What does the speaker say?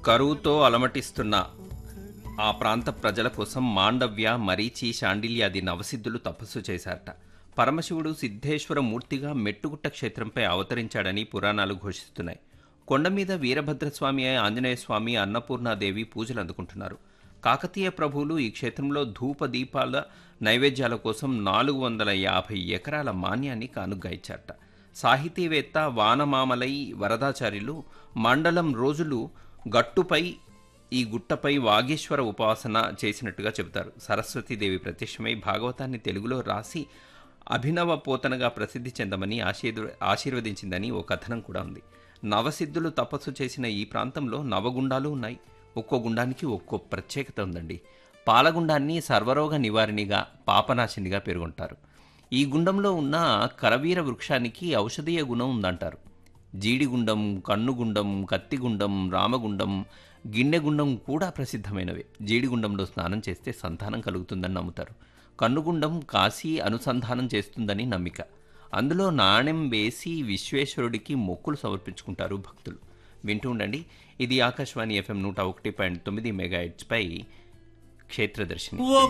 కరువుతో అలమటిస్తున్న ఆ ప్రాంత ప్రజల కోసం మాండవ్య మరీచి శాండిల్యాది నవసిద్ధులు తపస్సు చేశారట పరమశివుడు సిద్ధేశ్వర మూర్తిగా మెట్టుగుట్ట క్షేత్రంపై అవతరించాడని పురాణాలు ఘోషిస్తున్నాయి కొండ మీద వీరభద్రస్వామి ఆంజనేయ స్వామి అన్నపూర్ణాదేవి పూజలు అందుకుంటున్నారు కాకతీయ ప్రభువులు ఈ క్షేత్రంలో ధూప దీపాల నైవేద్యాల కోసం నాలుగు వందల యాభై ఎకరాల మాన్యాన్ని కానుగ్గా ఇచ్చారట సాహితీవేత్త వానమామలై వరదాచార్యులు మండలం రోజులు గట్టుపై ఈ గుట్టపై వాగేశ్వర ఉపాసన చేసినట్టుగా చెబుతారు సరస్వతీదేవి ప్రత్యక్షమై భాగవతాన్ని తెలుగులో రాసి అభినవ పోతనగా ప్రసిద్ధి చెందమని ఆశీర్వ ఆశీర్వదించిందని ఓ కథనం కూడా ఉంది నవసిద్ధులు తపస్సు చేసిన ఈ ప్రాంతంలో నవగుండాలు ఉన్నాయి ఒక్కో గుండానికి ఒక్కో ప్రత్యేకత ఉందండి పాలగుండాన్ని సర్వరోగ నివారణిగా పాపనాశినిగా పేర్కొంటారు ఈ గుండంలో ఉన్న కరవీర వృక్షానికి ఔషధీయ గుణం ఉందంటారు జీడిగుండం కన్నుగుండం కత్తిగుండం రామగుండం గిన్నెగుండం కూడా ప్రసిద్ధమైనవే జీడిగుండంలో స్నానం చేస్తే సంతానం కలుగుతుందని నమ్ముతారు కన్నుగుండం కాశీ అనుసంధానం చేస్తుందని నమ్మిక అందులో నాణెం వేసి విశ్వేశ్వరుడికి మొక్కులు సమర్పించుకుంటారు భక్తులు వింటూ ఉండండి ఇది ఆకాశవాణి ఎఫ్ఎం నూట ఒకటి పాయింట్ తొమ్మిది మెగా పై క్షేత్రదర్శిని